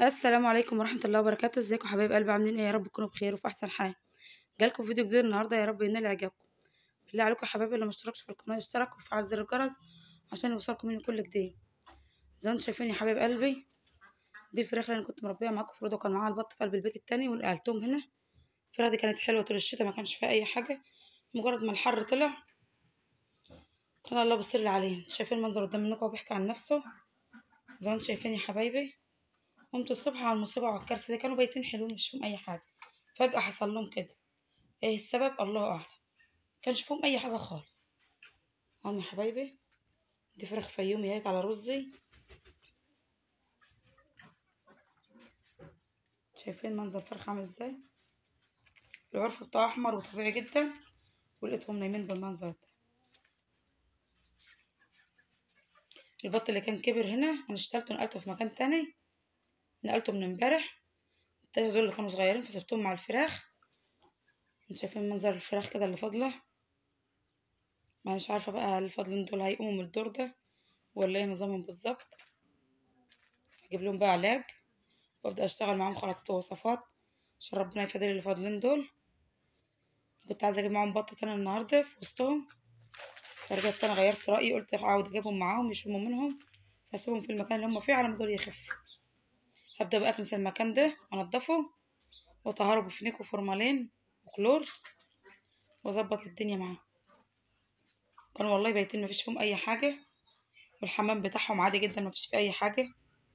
السلام عليكم ورحمة الله وبركاته ازيكم حبايب قلبي عاملين ايه يا رب تكونوا بخير وفي احسن حال جالكم فيديو جديد النهارده يا رب ينال اعجابكم بالله عليكم يا حبايبي اللي مشتركش في القناة اشترك وفعل زر الجرس عشان يوصلكم مني كل جديد زي ما انتم شايفين يا حبايب قلبي دي الفراخ اللي انا كنت مربيها معاكم في وكان معاها البط في قلب البيت التاني ونقلتهم هنا الفراخ دي كانت حلوة طول الشتا ما كانش فيها اي حاجة مجرد ما الحر طلع كان الله بيستر عليهم شايفين المنظر قدام منكم وبيحكي عن نفسه زي ما انتم شايفين يا حبايبي قمت الصبح على المصيبة وعلى الكارثة دي كانوا بايتين حلوين مش فيهم أي حاجة فجأة حصل لهم كده ايه السبب الله أعلم كانش فيهم أي حاجة خالص هم يا حبايبي دي فراخ فيومي اهيت على رزي شايفين منظر الفرخ عامل ازاي العرف بتاعه أحمر وطبيعي جدا ولقيتهم نايمين بالمنظر ده البط اللي كان كبر هنا انا اشتلته نقلته في مكان تاني نقلته من امبارح التلاتة دول اللي كانوا صغيرين فسبتهم مع الفراخ انتوا شايفين منظر الفراخ كده اللي فاضلة مانيش عارفة بقى هل الفاضلين دول هيقوموا من الدور ده ولا ايه نظامهم بالظبط هجيب لهم بقى علاج وابدأ اشتغل معاهم خلطات ووصفات عشان ربنا يفادي اللي فاضلين دول كنت عايزة اجيب معاهم بط تاني النهاردة في وسطهم فرجعت تاني غيرت رأيي قلت اعود اجيبهم معاهم يشموا منهم فاسيبهم في المكان اللي هم فيه على ما دول يخفوا هبدأ بقى أكنس المكان ده أنضفه وأطهره بفينيك وفورمالين وكلور وأظبط الدنيا معاه كانوا والله بايتين مفيش فيهم أي حاجة والحمام بتاعهم عادي جدا مفيش فيه أي حاجة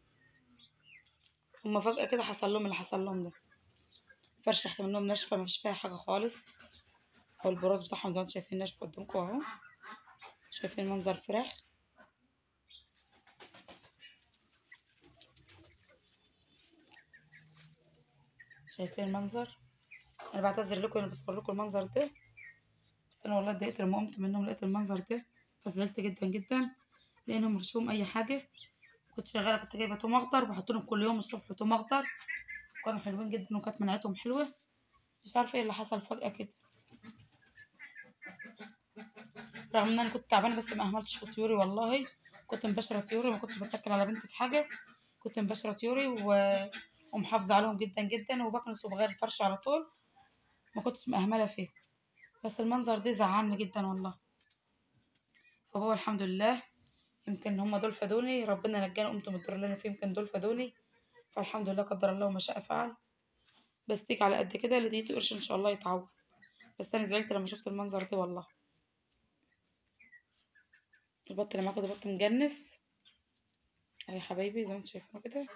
هما فجأة كده حصل لهم اللي حصل لهم ده فرش تحت منهم ناشفة مفيش فيها حاجة خالص أو البراز بتاعهم زي ما انتوا شايفين ناشف قدامكم أهو شايفين منظر الفراخ شايفين المنظر انا بعتذر لكم انا بصور لكم المنظر ده بس انا والله اتضايقت لما قمت منهم لقيت المنظر ده فزعلت جدا جدا لانهم مفيش فيهم اي حاجه كنت شغاله كنت جايبه توم اخضر بحط لهم كل يوم الصبح توم اخضر كانوا حلوين جدا وكانت مناعتهم حلوه مش عارفه ايه اللي حصل فجاه كده رغم ان انا كنت تعبانه بس ما اهملتش في طيوري والله كنت مباشره طيوري ما كنتش بتكل على بنتي في حاجه كنت مباشره طيوري و... ومحافظة عليهم جدا جدا وبكنس وبغير الفرش على طول ما كنتش مأهملة فيه بس المنظر ده زعلني جدا والله فهو الحمد لله يمكن هما دول فادوني ربنا نجاني قمت من الدور اللي انا فيه يمكن دول فادوني فالحمد لله قدر الله ما شاء فعل بس تيجي على قد كده اللي ديته قرش ان شاء الله يتعوض بس انا زعلت لما شفت المنظر ده والله البط اللي معاكوا ده بط مجنس اهي يا حبايبي زي ما انتوا شايفينه كده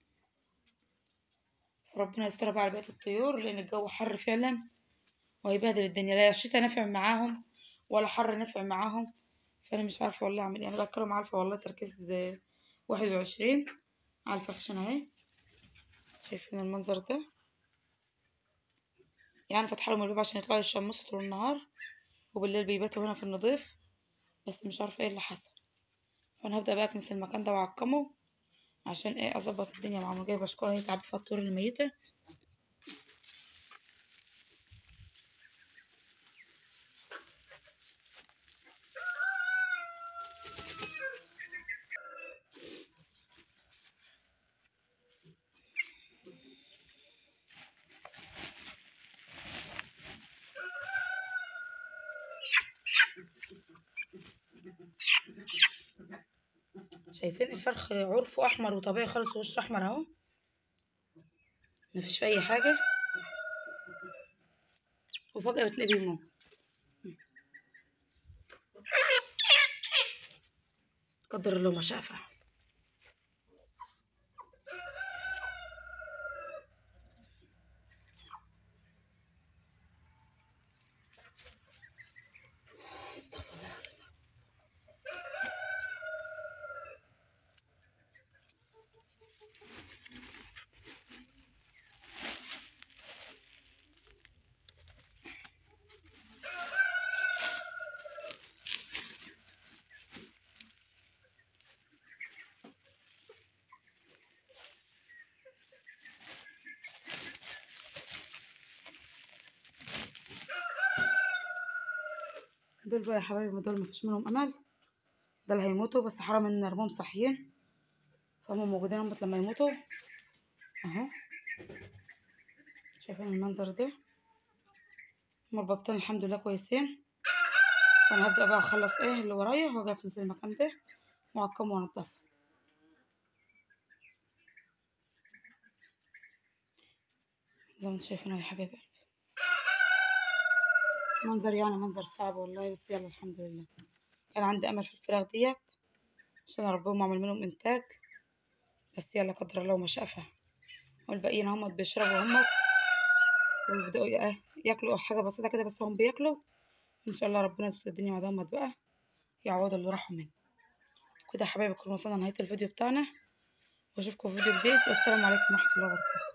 ربنا يستر بقى على بقية الطيور لأن الجو حر فعلا وهيبهدل الدنيا لا الشتا نافع معاهم ولا حر نافع معاهم فأنا مش عارفة والله أعمل إيه أنا بتكلم عارفة والله تركيز واحد وعشرين على الفاكشن أهي شايفين المنظر ده يعني فاتحة لهم الباب عشان يطلعوا يشمسوا طول النهار وبالليل بيباتوا هنا في النضيف بس مش عارفة ايه اللي حصل فأنا هبدأ بقى أكنس المكان ده وأعقمه عشان ايه اظبط الدنيا معاهم جايبه شكاره هي تعبي فيها الطيور الميته شايفين الفرخ عرفه احمر وطبيعي خالص ووشه احمر اهو مفيش فيه اي حاجه وفجاه بتلاقيه بيموت قدر الله ما شاء فعل استغفر الله العظيم دول بقى يا حبايبي دول مفيش منهم امل ده اللي هيموتوا بس حرام ان نرموهم صحيين فهم موجودين هم لما يموتوا اهو شايفين المنظر ده هما البطين الحمد لله كويسين فانا هبدأ بقى اخلص ايه اللي ورايا وهاجي في نفس المكان ده واعقمه وانضفه زي ما انتم شايفين يا حبايب قلبي منظر يعني منظر صعب والله بس يلا الحمد لله كان عندي امل في الفراخ ديت عشان اربيهم واعمل منهم انتاج بس يلا قدر الله ما شاء فعل والباقيين هم بيشربوا هم ويبدأوا ي- ياكلوا حاجة بسيطة كده بس هم بياكلوا ان شاء الله ربنا يستر الدنيا معاهم بقى يعوضوا اللي راحوا منه كده يا حبايبي كنا وصلنا لنهاية الفيديو بتاعنا واشوفكم في فيديو جديد والسلام عليكم ورحمة الله وبركاته